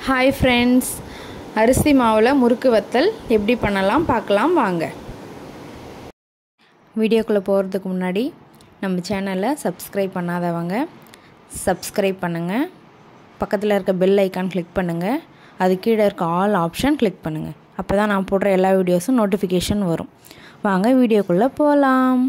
hi friends அரிசி மாவில் முறுக்கு வத்தல் எப்படி பண்ணலாம் பார்க்கலாம் வாங்க வீடியோக்குள்ளே போகிறதுக்கு முன்னாடி நம்ம சேனலை சப்ஸ்கிரைப் பண்ணாதவங்க சப்ஸ்கிரைப் பண்ணுங்கள் பக்கத்தில் இருக்க பெல் ஐக்கான் கிளிக் பண்ணுங்கள் அது கீழே இருக்க ஆல் ஆப்ஷன் கிளிக் பண்ணுங்கள் அப்போ தான் நான் போடுற எல்லா வீடியோஸும் நோட்டிஃபிகேஷன் வரும் வாங்க வீடியோக்குள்ளே போகலாம்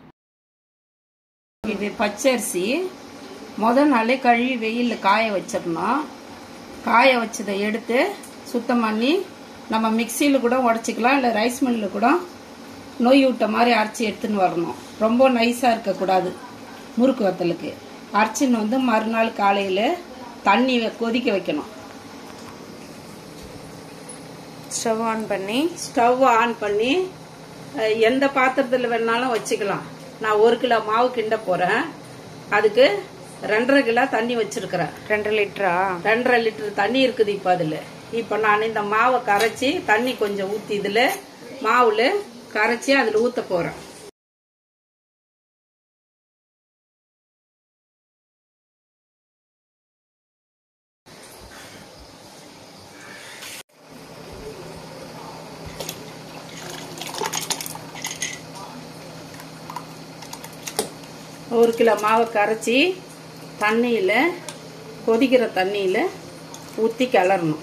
இது பச்சரிசி முதல் நாளே கழுவி வெயிலில் காய வச்சிடணும் காய வச்சதை எடுத்து சுத்தம் பண்ணி நம்ம மிக்சியில் கூட உடச்சிக்கலாம் இல்லை ரைஸ் மில்லில் கூட நொய் விட்ட மாதிரி அரைச்சி எடுத்துன்னு வரணும் ரொம்ப நைஸாக இருக்கக்கூடாது முறுக்கு வத்தலுக்கு அரைச்சின்னு வந்து மறுநாள் காலையில் தண்ணி வ- கொதிக்க வைக்கணும் ஸ்டவ் ஆன் பண்ணி ஸ்டவ் ஆன் பண்ணி அஹ், எந்த பாத்திரத்தில் வேணாலும் வச்சுக்கலாம் நான் ஒரு கிலோ மாவு கிண்ட போகிறேன் அதுக்கு ரெண்டரை கிலோ தண்ணி வச்சிருக்கிறேன் ரெண்டு லிட்டரா ரெண்டரை லிட்டர் தண்ணி இருக்குது இப்போ அதில் இப்போ நான் இந்த மாவை கரைச்சி தண்ணி கொஞ்சம் ஊற்றி இதில் மாவில் கரைச்சி அதில் ஊற்ற போகிறேன் ஒரு கிலோ மாவை கரைச்சி தண்ணியில் கொதிக்கிற தண்ணியில் ஊற்றி கிளறணும்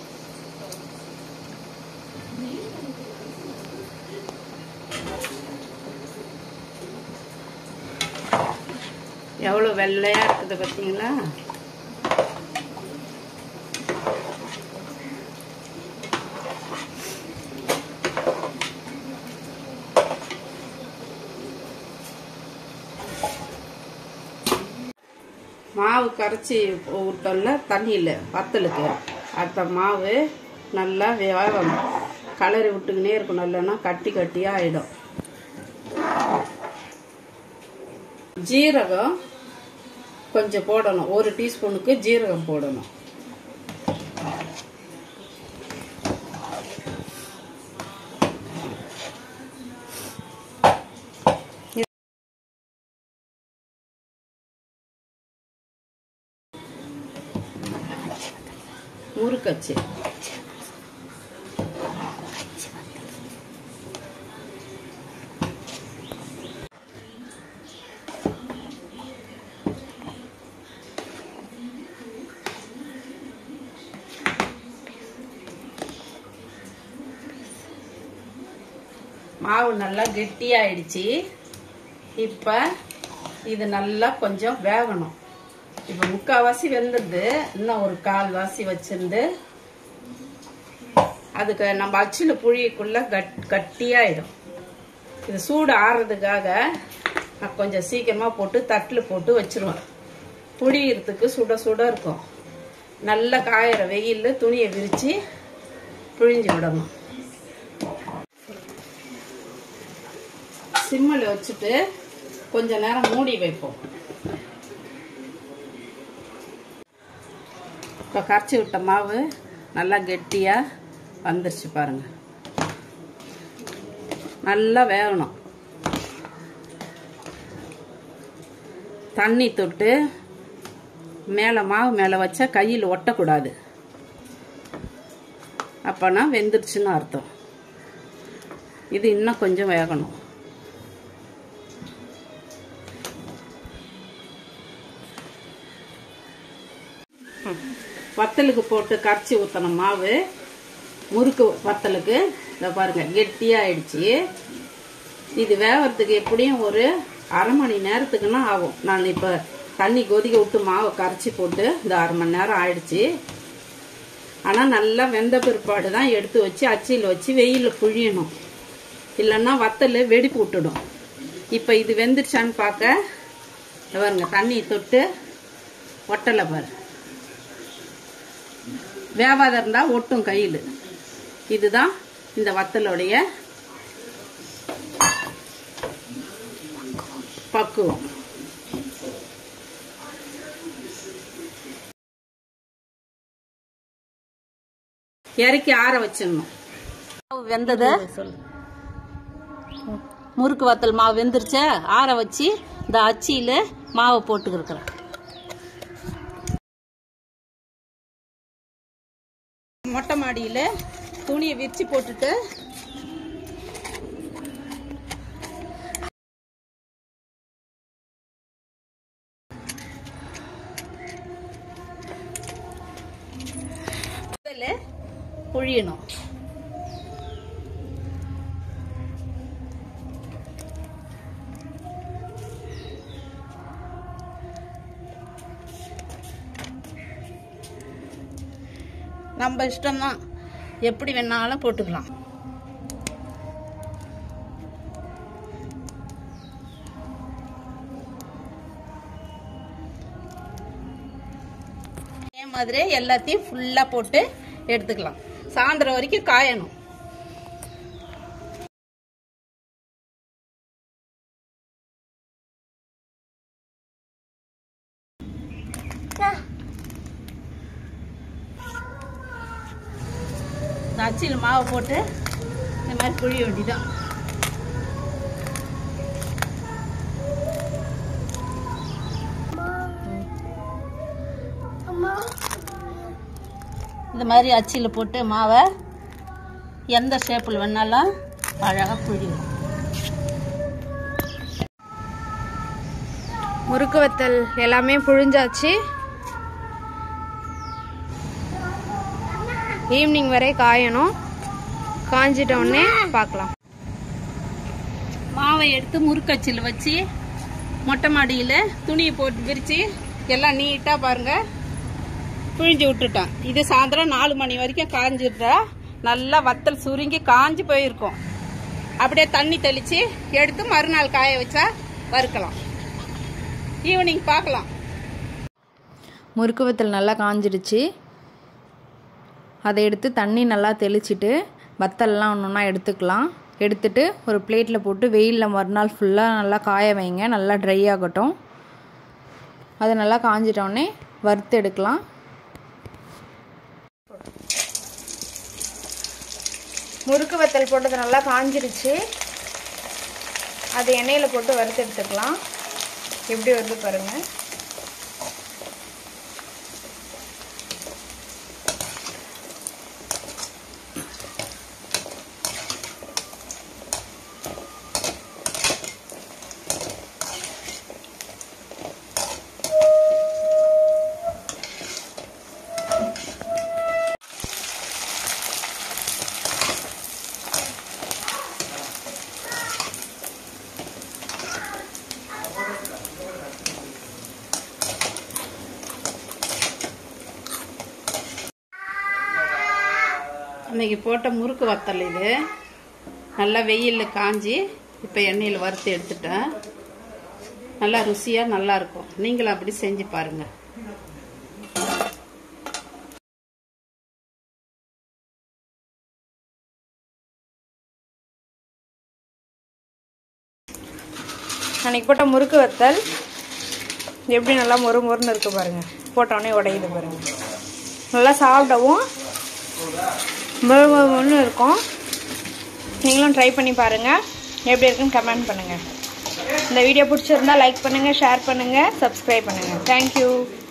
எவ்வளோ வெள்ளையாக இருக்குது பார்த்தீங்களா மாவு கரைச்சி விட்டோம்ல தண்ணியில் வத்தலுக்கு அந்த மாவு நல்லா வேகணும் கலரி விட்டுக்கினே இருக்கணும் இல்லைன்னா கட்டி கட்டியாக ஆகிடும் ஜீரகம் கொஞ்சம் போடணும் ஒரு டீஸ்பூனுக்கு ஜீரகம் போடணும் முறுக்கச்சு மாவு நல்லா கெட்டியாயிடுச்சு இப்போ இது நல்லா கொஞ்சம் வேகணும் இப்போ முக்கால்வாசி வெந்துடுது இன்னும் ஒரு கால்வாசி வச்சிருந்து அதுக்கு நம்ம அச்சில் புழியக்குள்ள கட் கட்டியாயிடும் இது சூடு ஆறுறதுக்காக நான் கொஞ்சம் சீக்கிரமாக போட்டு தட்டில் போட்டு வச்சிருவேன் புழியறதுக்கு சுட சுட இருக்கும் நல்லா காயிற வெயிலில் துணியை விரித்து புழிஞ்சு விடணும் சிம்மில் வச்சுட்டு கொஞ்ச நேரம் மூடி வைப்போம் இப்போ கரைச்சி விட்ட மாவு நல்லா கெட்டியாக வந்துருச்சு பாருங்க நல்லா வேகணும் தண்ணி தொட்டு மேலே மாவு மேலே வச்சா கையில் ஒட்டக்கூடாது அப்போனா வெந்துருச்சுன்னு அர்த்தம் இது இன்னும் கொஞ்சம் வேகணும் வத்தலுக்கு போட்டு கரைச்சி ஊற்றின மாவு முறுக்கு வத்தலுக்கு இதை பாருங்க கெட்டியாயிடுச்சு இது வேகிறதுக்கு எப்படியும் ஒரு அரை மணி நேரத்துக்குன்னா ஆகும் நான் இப்போ தண்ணி கொதிக்க விட்டு மாவை கரைச்சி போட்டு இந்த அரை மணி நேரம் ஆயிடுச்சு ஆனால் நல்லா வெந்த பிற்பாடு தான் எடுத்து வச்சு அச்சியில் வச்சு வெயிலில் புழியணும் இல்லைன்னா வத்தல் வெடிப்பு விட்டுடும் இப்போ இது வெந்துருச்சான்னு பார்க்க இதை பாருங்க தண்ணி தொட்டு ஒட்டலை பாரு வேவாத இருந்தால் ஒட்டும் கையில் இதுதான் இந்த வத்தலுடைய பக்குவம் இறக்கி ஆற வச்சிடணும் மாவு வெந்தது முறுக்கு வத்தல் மாவு வெந்துருச்சா ஆற வச்சு இந்த அச்சியில் மாவை போட்டுக்கிறேன் மொட்டை மாடியில் துணியை விரிச்சு போட்டுட்டு முதல்ல புழியணும் நம்ம இஷ்டம்தான் எப்படி வேணாலும் போட்டுக்கலாம் அதே மாதிரி எல்லாத்தையும் ஃபுல்லாக போட்டு எடுத்துக்கலாம் சாயந்தரம் வரைக்கும் காயணும் இந்த அச்சில் மாவை போட்டு இந்த மாதிரி புழிய வேண்டியதான் இந்த மாதிரி அச்சில் போட்டு மாவை எந்த ஷேப்பில் வேணாலும் அழகாக புழியும் முறுக்கு வத்தல் எல்லாமே புழிஞ்சாச்சு ஈவினிங் வரை காயணும் காஞ்சிட்ட உடனே பார்க்கலாம் மாவை எடுத்து முறுக்கச்சில் வச்சு மொட்டை மாடியில் துணியை போட்டு விரித்து எல்லாம் நீட்டாக பாருங்க பிழிஞ்சு விட்டுட்டேன் இது சாயந்தரம் நாலு மணி வரைக்கும் காஞ்சிட்டா நல்லா வத்தல் சுருங்கி காஞ்சி போயிருக்கும் அப்படியே தண்ணி தெளித்து எடுத்து மறுநாள் காய வச்சா வறுக்கலாம் ஈவினிங் பார்க்கலாம் முறுக்கு வத்தல் நல்லா காஞ்சிடுச்சு அதை எடுத்து தண்ணி நல்லா தெளிச்சிட்டு வத்தல்லாம் ஒன்று ஒன்றா எடுத்துக்கலாம் எடுத்துட்டு ஒரு பிளேட்டில் போட்டு வெயிலில் மறுநாள் ஃபுல்லாக நல்லா காய வைங்க நல்லா ட்ரை ஆகட்டும் அது நல்லா காஞ்சிட்டோடனே வறுத்து எடுக்கலாம் முறுக்கு வத்தல் போட்டது நல்லா காஞ்சிருச்சு அது எண்ணெயில் போட்டு வறுத்து எடுத்துக்கலாம் எப்படி வருது பாருங்கள் அன்னைக்கு போட்ட முறுக்கு வத்தல் இது நல்லா வெயிலில் காஞ்சி இப்போ எண்ணெயில் வறுத்து எடுத்துட்டேன் நல்லா ருசியாக நல்லா இருக்கும் நீங்களும் அப்படி செஞ்சு பாருங்கள் அன்றைக்கி போட்ட முறுக்கு வத்தல் எப்படி நல்லா மொறு மொறுன்னு இருக்குது பாருங்கள் போட்டோடனே உடையுது பாருங்கள் நல்லா சாப்பிடவும் மொறு மொறு மொறுன்னு இருக்கும் நீங்களும் ட்ரை பண்ணி பாருங்கள் எப்படி இருக்குன்னு கமெண்ட் பண்ணுங்கள் இந்த வீடியோ பிடிச்சிருந்தா லைக் பண்ணுங்கள் ஷேர் பண்ணுங்கள் சப்ஸ்கிரைப் பண்ணுங்கள் தேங்க்யூ